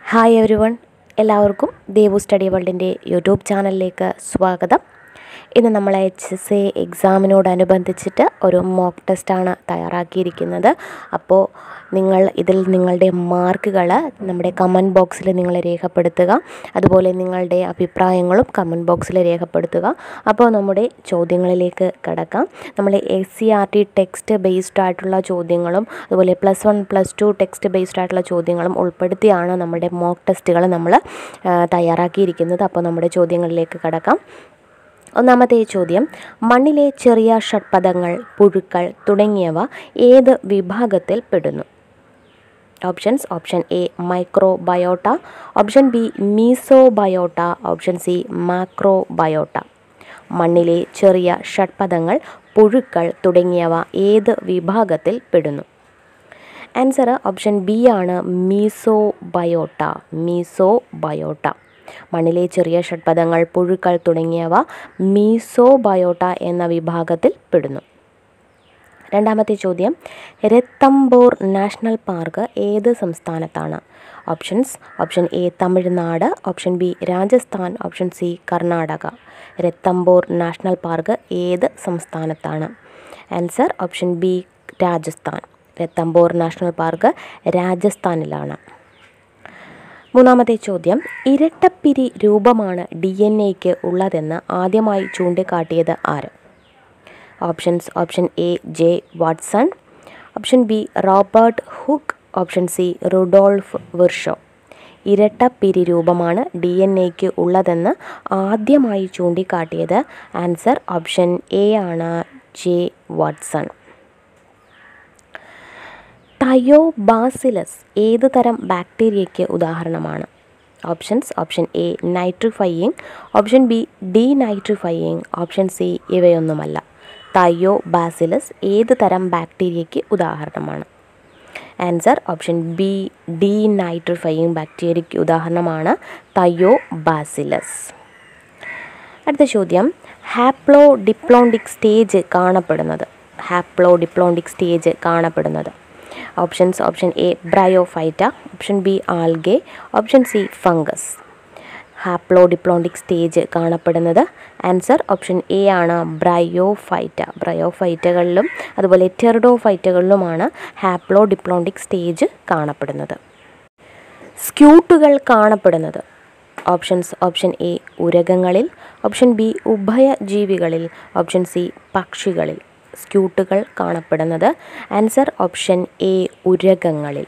hi every one എല്ലാവർക്കും Devu study വേൾഡിൻ്റെ YouTube ചാനലിലേക്ക് സ്വാഗതം ഇന്ന് നമ്മൾ എച്ച് എസ് എ എക്സാമിനോടനുബന്ധിച്ചിട്ട് ഒരു മോക്ക് ടെസ്റ്റാണ് തയ്യാറാക്കിയിരിക്കുന്നത് അപ്പോൾ നിങ്ങൾ ഇതിൽ നിങ്ങളുടെ മാർക്കുകൾ നമ്മുടെ കമൻറ്റ് ബോക്സിൽ നിങ്ങൾ രേഖപ്പെടുത്തുക അതുപോലെ നിങ്ങളുടെ അഭിപ്രായങ്ങളും കമൻറ്റ് ബോക്സിൽ രേഖപ്പെടുത്തുക അപ്പോൾ നമ്മുടെ ചോദ്യങ്ങളിലേക്ക് കടക്കാം നമ്മൾ S C R T text based ആയിട്ടുള്ള ചോദ്യങ്ങളും അതുപോലെ plus one plus two text based ആയിട്ടുള്ള ചോദ്യങ്ങളും ഉൾപ്പെടുത്തിയാണ് നമ്മുടെ മോക്ക് ടെസ്റ്റുകൾ നമ്മൾ ആ, തയ്യാറാക്കിയിരിക്കുന്നത് അപ്പോൾ നമ്മുടെ ചോദ്യങ്ങളിലേക്ക് കടക്കാം ഒന്നാമത്തെ ചോദ്യം മണ്ണിലെ ചെറിയ ഷഡ്പദങ്ങൾ പുഴുക്കൾ തുടങ്ങിയവ ഏത് വിഭാഗത്തിൽ പെടുന്നു options option A microbiota option B mesobiota option C macrobiota മണ്ണിലെ ചെറിയ ഷഡ്പദങ്ങൾ പുഴുക്കൾ തുടങ്ങിയവ ഏത് വിഭാഗത്തിൽ പെടുന്നു ആൻസർ ഓപ്ഷൻ ബി ആണ് മീസോബയോട്ട മീസോബയോട്ട മണ്ണിലെ ചെറിയ ഷഡ്പദങ്ങൾ പുഴുക്കൾ തുടങ്ങിയവ മീസോബയോട്ട എന്ന വിഭാഗത്തിൽ പെടുന്നു രണ്ടാമത്തെ ചോദ്യം രത്തംബോർ നാഷണൽ പാർക്ക് ഏത് സംസ്ഥാനത്താണ് options option A Tamil Nadu option B Rajasthan option C Karnataka Ranthambore national park ഏത് സംസ്ഥാനത്താണ് answer option B Rajasthan Ranthambore national park രാജസ്ഥാനിലാണ് മൂന്നാമത്തെ ചോദ്യം ഇരട്ടപ്പിരി രൂപമാണ് ഡി എൻ എക്ക് ഉള്ളതെന്ന് ആദ്യമായി ചൂണ്ടിക്കാട്ടിയത് ആര് options option A J Watson option B Robert Hooke option C Rudolf Virchow ഇരട്ടപ്പിരി രൂപമാണ് ഡി എൻ എക്ക് ഉള്ളതെന്ന് ആദ്യമായി ചൂണ്ടിക്കാട്ടിയത് ആൻസർ ഓപ്ഷൻ എ ആണ് ജെ വാട്സൺ തയോബാസിലസ് ഏത് തരം ബാക്ടീരിയയ്ക്ക് ഉദാഹരണമാണ് options option A nitrifying option B denitrifying option C ഇവയൊന്നുമല്ല തയോബാസിലസ് ഏത് തരം ബാക്ടീരിയയ്ക്ക് ഉദാഹരണമാണ് answer option B denitrifying ബാക്ടീരിയയ്ക്ക് ഉദാഹരണമാണ് തയോബാസിലസ് അടുത്ത ചോദ്യം ഹാപ്ലോ ഡിപ്ലോണ്ടിക് സ്റ്റേജ് കാണപ്പെടുന്നത് ഹാപ്ലോ ഡിപ്ലോണ്ടിക് സ്റ്റേജ് കാണപ്പെടുന്നത് options option A bryophyta option B algae option C fungus haplodiplontic stage കാണപ്പെടുന്നത് ആൻസർ ഓപ്ഷൻ എ ആണ് ബ്രയോഫൈറ്റ ബ്രയോഫൈറ്റകളിലും അതുപോലെ ടെറിഡോഫൈറ്റകളിലുമാണ് ഹാപ്ലോ ഡിപ്ലോണ്ടിക് സ്റ്റേജ് കാണപ്പെടുന്നത് സ്ക്യൂട്ടുകൾ കാണപ്പെടുന്നത് ഓപ്ഷൻസ് ഓപ്ഷൻ എ ഉരകങ്ങളിൽ ഓപ്ഷൻ ബി ഉഭയജീവികളിൽ ഓപ്ഷൻ സി പക്ഷികളിൽ സ്ക്യൂട്ടുകൾ കാണപ്പെടുന്നത് ആൻസർ ഓപ്ഷൻ എ ഉരകങ്ങളിൽ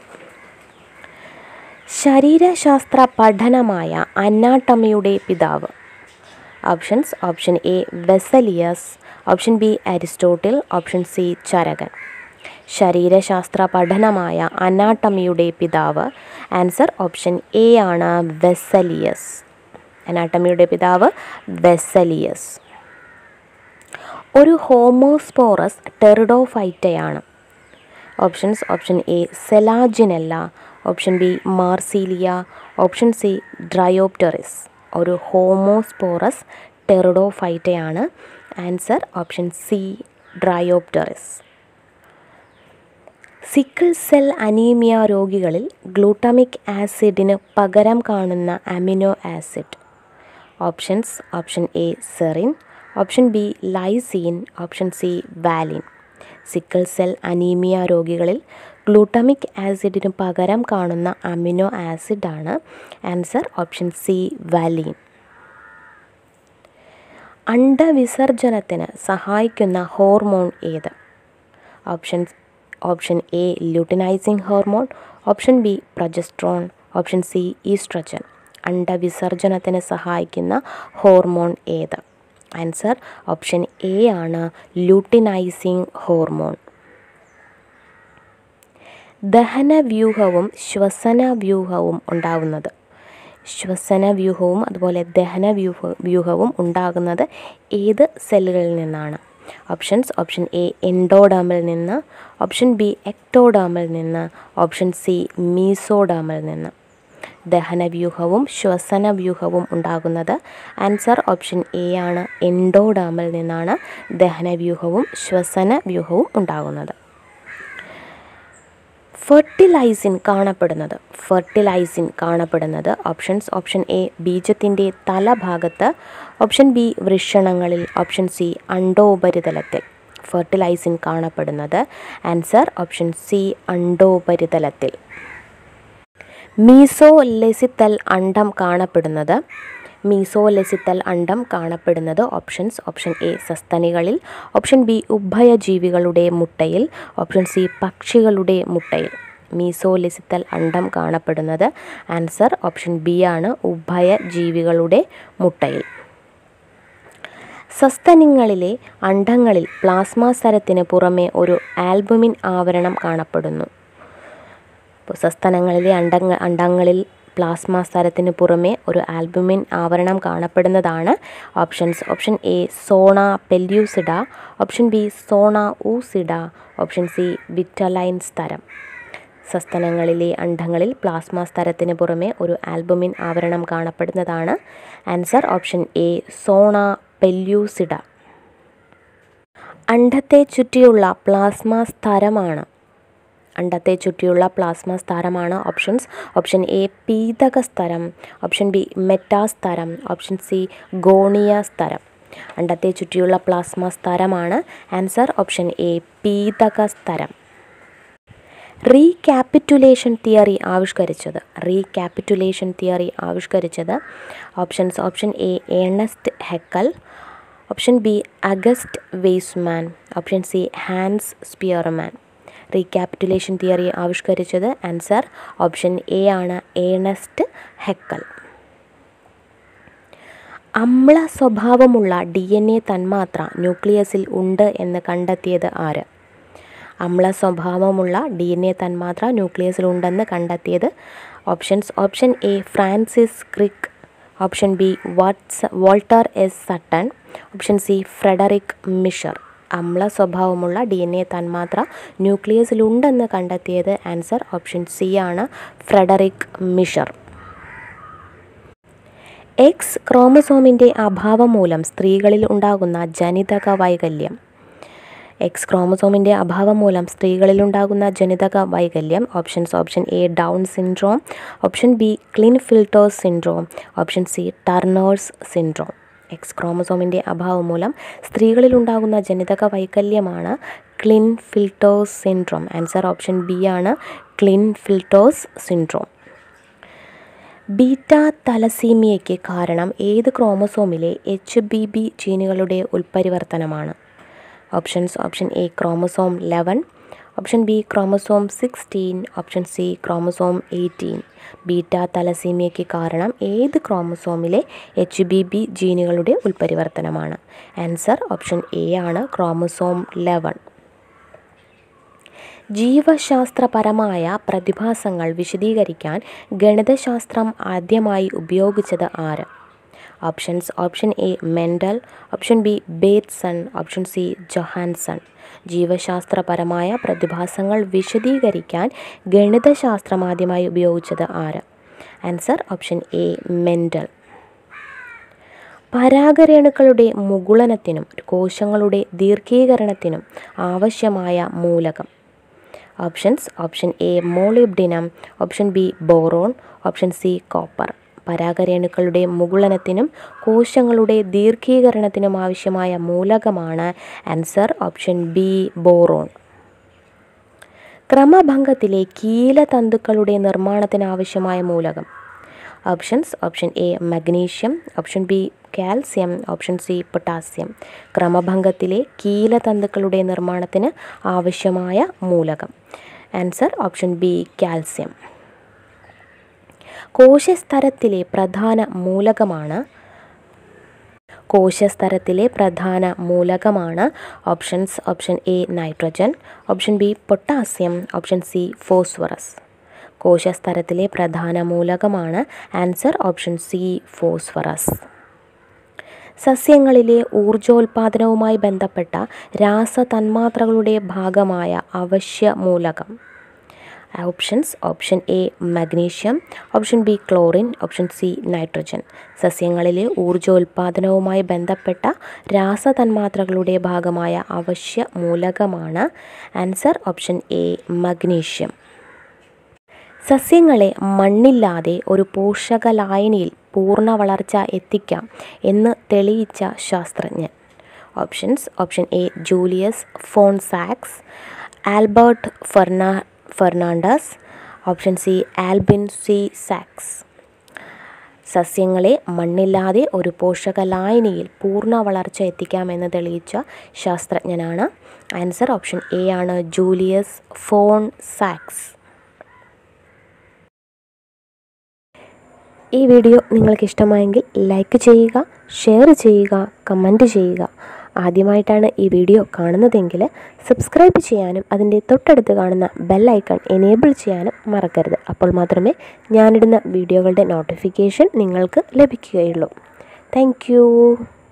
ശരീരശാസ്ത്ര പഠനമായ അന്നാട്ടമിയുടെ പിതാവ് options option A Vesalius option B Aristotle option C ചരകൻ ശരീരശാസ്ത്ര പഠനമായ അനാട്ടമിയുടെ പിതാവ് ആൻസർ ഓപ്ഷൻ എ ആണ് വെസലിയസ് അനാട്ടമിയുടെ പിതാവ് വെസലിയസ് ഒരു ഹോമോസ്പോറസ് ടെറിഡോഫൈറ്റയാണ് options option A Selaginella option B Marsilea option C Dryopteris ഒരു ഹോമോസ്പോറസ് ടെറിഡോഫൈറ്റയാണ് answer option C Dryopteris sickle cell anaemia രോഗികളിൽ ഗ്ലൂട്ടാമിക് ആസിഡിന് പകരം കാണുന്ന amino acid options option A serine option B lysine option C valine sickle cell anaemia രോഗികളിൽ glutamic ആസിഡിന് പകരം കാണുന്ന അമിനോ ആസിഡാണ് ആൻസർ ഓപ്ഷൻ സി വാലിൻ അണ്ടവിസർജനത്തിന് സഹായിക്കുന്ന ഹോർമോൺ ഏത് options option A luteinising hormone option B progesterone option C oestrogen അണ്ടവിസർജനത്തിന് സഹായിക്കുന്ന ഹോർമോൺ ഏത് ആൻസർ ഓപ്ഷൻ എ ആണ് ല്യൂട്ടിനൈസിങ് ഹോർമോൺ ദഹനവ്യൂഹവും ശ്വസനവ്യൂഹവും ഉണ്ടാകുന്നത് ശ്വസനവ്യൂഹവും അതുപോലെ ദഹനവ്യൂഹ വ്യൂഹവും ഉണ്ടാകുന്നത് ഏത് സെല്ലുകളിൽ നിന്നാണ് ഓപ്ഷൻസ് ഓപ്ഷൻ എ എൻഡോഡാമിൽ നിന്ന് ഓപ്ഷൻ ബി എക്ടോഡാമിൽ നിന്ന് ഓപ്ഷൻ സി മീസോഡാമിൽ നിന്ന് ദഹനവ്യൂഹവും ശ്വസനവ്യൂഹവും ഉണ്ടാകുന്നത് ആൻസർ ഓപ്ഷൻ എ ആണ് എൻഡോഡാമിൽ നിന്നാണ് ദഹനവ്യൂഹവും ശ്വസനവ്യൂഹവും ഉണ്ടാകുന്നത് ഫെർട്ടിലൈസിൻ കാണപ്പെടുന്നത് ഫെർട്ടിലൈസിൻ കാണപ്പെടുന്നത് ഓപ്ഷൻസ് ഓപ്ഷൻ എ ബീജത്തിൻ്റെ തലഭാഗത്ത് ഓപ്ഷൻ ബി വൃഷണങ്ങളിൽ ഓപ്ഷൻ സി അണ്ടോപരിതലത്തിൽ ഫെർട്ടിലൈസിൻ കാണപ്പെടുന്നത് ആൻസർ ഓപ്ഷൻ സി അണ്ടോപരിതലത്തിൽ മീസോലെസിത്തൽ അണ്ഡം കാണപ്പെടുന്നത് മീസോലെസിത്തൽ അണ്ഡം കാണപ്പെടുന്നത് ഓപ്ഷൻസ് ഓപ്ഷൻ എ സസ്തനികളിൽ ഓപ്ഷൻ ബി ഉഭയജീവികളുടെ മുട്ടയിൽ ഓപ്ഷൻ സി പക്ഷികളുടെ മുട്ടയിൽ മീസോലെസിത്തൽ അണ്ഡം കാണപ്പെടുന്നത് ആൻസർ ഓപ്ഷൻ ബി ആണ് ഉഭയജീവികളുടെ മുട്ടയിൽ സസ്തനിങ്ങളിലെ അണ്ഡങ്ങളിൽ പ്ലാസ്മ സരത്തിന് പുറമെ ഒരു ആൽബുമിൻ ആവരണം കാണപ്പെടുന്നു ഇപ്പോൾ സസ്തനങ്ങളിലെ അണ്ടങ്ങ അണ്ടങ്ങളിൽ പ്ലാസ്മ സ്ഥലത്തിന് പുറമെ ഒരു ആൽബുമിൻ ആവരണം കാണപ്പെടുന്നതാണ് options option A zona pellucida option B zona ഊസിഡ ഓപ്ഷൻ സി വിറ്റലൈൻ സ്തരം സസ്തനങ്ങളിലെ അണ്ഡങ്ങളിൽ പ്ലാസ്മ സ്തരത്തിന് പുറമെ ഒരു ആൽബുമിൻ ആവരണം കാണപ്പെടുന്നതാണ് answer option A zona pellucida അണ്ഡത്തെ ചുറ്റിയുള്ള പ്ലാസ്മ സ്തരമാണ് അണ്ഡത്തെ ചുറ്റിയുള്ള പ്ലാസ്മ സ്തരമാണ് ഓപ്ഷൻസ് ഓപ്ഷൻ എ പീതക സ്തരം ഓപ്ഷൻ ബി മെറ്റാസ്തരം ഓപ്ഷൻ സി ഗോണിയ സ്തരം അണ്ഡത്തെ ചുറ്റിയുള്ള പ്ലാസ്മ സ്തരമാണ് ആൻസർ ഓപ്ഷൻ എ പീതക സ്തരം റീക്യാപിറ്റുലേഷൻ തിയറി ആവിഷ്കരിച്ചത് റീക്യാപിറ്റുലേഷൻ തിയറി ആവിഷ്കരിച്ചത് options option A Ernest Haeckel option B August Weismann option C Hans Spearman recapitulation theory ആവിഷ്കരിച്ചത് ആൻസർ ഓപ്ഷൻ എ ആണ് ഏണസ്റ്റ് ഹെക്കൽ അമ്ല സ്വഭാവമുള്ള ഡി എൻ എ തന്മാത്ര ന്യൂക്ലിയസിൽ ഉണ്ട് എന്ന് കണ്ടെത്തിയത് ആര് അമ്ല സ്വഭാവമുള്ള ഡി എൻ എ തന്മാത്ര ന്യൂക്ലിയസിൽ ഉണ്ടെന്ന് കണ്ടെത്തിയത് options option A Francis Crick option B Watts Walter S Sutton option C Friedrich Miescher അമ്ല സ്വഭാവമുള്ള ഡി എൻ എ തന്മാത്ര ന്യൂക്ലിയസിലുണ്ടെന്ന് കണ്ടെത്തിയത് ആൻസർ ഓപ്ഷൻ സി ആണ് ഫ്രെഡറിക് മിഷർ എക്സ് ക്രോമസോമിൻ്റെ അഭാവം മൂലം സ്ത്രീകളിൽ ഉണ്ടാകുന്ന ജനിതക വൈകല്യം എക്സ് ക്രോമസോമിൻ്റെ അഭാവം മൂലം സ്ത്രീകളിൽ ഉണ്ടാകുന്ന ജനിതക വൈകല്യം options option A Down syndrome option B Klinefelter's syndrome option C Turner's syndrome X ക്രോമസോമിൻ്റെ അഭാവം മൂലം സ്ത്രീകളിൽ ഉണ്ടാകുന്ന ജനിതക വൈകല്യമാണ് Klinefelter's syndrome answer option B ആണ് ക്ലിൻ ഫിൽട്ടേഴ്സ് സിൻഡ്രോം ബീറ്റ തലസീമിയയ്ക്ക് കാരണം ഏത് ക്രോമസോമിലെ എച്ച് ബി ബി ജീനുകളുടെ ഉൽപ്പരിവർത്തനമാണ് options option A chromosome eleven option B chromosome sixteen option C chromosome eighteen beta തലസീമിയയ്ക്ക് കാരണം ഏത് ക്രോമസോമിലെ എച്ച് ബി ബി ജീനുകളുടെ ഉൽപ്പരിവർത്തനമാണ് ആൻസർ ഓപ്ഷൻ എ ആണ് ക്രോമസോം ലെവൻ ജീവശാസ്ത്രപരമായ പ്രതിഭാസങ്ങൾ വിശദീകരിക്കാൻ ഗണിതശാസ്ത്രം ആദ്യമായി ഉപയോഗിച്ചത് ആര് options option A Mendel option B Bateson option C Johannsen ജീവശാസ്ത്രപരമായ പ്രതിഭാസങ്ങൾ വിശദീകരിക്കാൻ ഗണിതശാസ്ത്രം ആദ്യമായി ഉപയോഗിച്ചത് ആര് ആൻസർ ഓപ്ഷൻ എ മെൻഡൽ പരാഗരേണുക്കളുടെ മുകുളനത്തിനും കോശങ്ങളുടെ ദീർഘീകരണത്തിനും ആവശ്യമായ മൂലകം options option A molybdenum option B boron option C copper പരാഗരേണുക്കളുടെ മുകുളനത്തിനും കോശങ്ങളുടെ ദീർഘീകരണത്തിനും ആവശ്യമായ മൂലകമാണ് ആൻസർ ഓപ്ഷൻ ബി ബോറോൺ ക്രമഭംഗത്തിലെ കീലതന്തുക്കളുടെ നിർമ്മാണത്തിന് ആവശ്യമായ മൂലകം options option A magnesium option B calcium option C potassium ക്രമഭംഗത്തിലെ കീലതന്തുക്കളുടെ നിർമ്മാണത്തിന് ആവശ്യമായ മൂലകം ആൻസർ ഓപ്ഷൻ ബി കാൽസ്യം കോശസ്തരത്തിലെ പ്രധാന മൂലകമാണ് കോശസ്തരത്തിലെ പ്രധാന മൂലകമാണ് options option A nitrogen option B potassium option C phosphorus കോശസ്തരത്തിലെ പ്രധാന മൂലകമാണ് ആൻസർ ഓപ്ഷൻ സി ഫോസ്ഫറസ് സസ്യങ്ങളിലെ ഊർജോൽപാദനവുമായി ബന്ധപ്പെട്ട രാസതന്മാത്രകളുടെ ഭാഗമായ അവശ്യ മൂലകം options option A magnesium option B chlorine option C nitrogen സസ്യങ്ങളിലെ ഊർജോൽപാദനവുമായി ബന്ധപ്പെട്ട രാസതന്മാത്രകളുടെ ഭാഗമായ അവശ്യ മൂലകമാണ് ആൻസർ ഓപ്ഷൻ എ മഗ്നീഷ്യം സസ്യങ്ങളെ മണ്ണില്ലാതെ ഒരു പോഷകലായനിയിൽ പൂർണ്ണ വളർച്ച എത്തിക്കാം എന്ന് തെളിയിച്ച ശാസ്ത്രജ്ഞൻ ഓപ്ഷൻസ് ഓപ്ഷൻ എ ജൂലിയസ് ഫോൺസാക്സ് ആൽബർട്ട് ഫെർണാ Fernandez option C Albin C സാക്സ് സസ്യങ്ങളെ മണ്ണില്ലാതെ ഒരു പോഷകലായനിയിൽ പൂർണ്ണ വളർച്ച എത്തിക്കാമെന്ന് തെളിയിച്ച ശാസ്ത്രജ്ഞനാണ് ആൻസർ ഓപ്ഷൻ എ ആണ് ജൂലിയസ് ഫോൺ സാക്സ് ഈ വീഡിയോ നിങ്ങൾക്ക് ഇഷ്ടമായെങ്കിൽ ലൈക്ക് ചെയ്യുക ഷെയർ ചെയ്യുക കമൻറ്റ് ചെയ്യുക ആദ്യമായിട്ടാണ് ഈ വീഡിയോ കാണുന്നതെങ്കിൽ സബ്സ്ക്രൈബ് ചെയ്യാനും അതിൻ്റെ തൊട്ടടുത്ത് കാണുന്ന ബെൽ ഐക്കൺ എനേബിൾ ചെയ്യാനും മറക്കരുത് അപ്പോൾ മാത്രമേ ഞാനിടുന്ന വീഡിയോകളുടെ നോട്ടിഫിക്കേഷൻ നിങ്ങൾക്ക് ലഭിക്കുകയുള്ളൂ താങ്ക്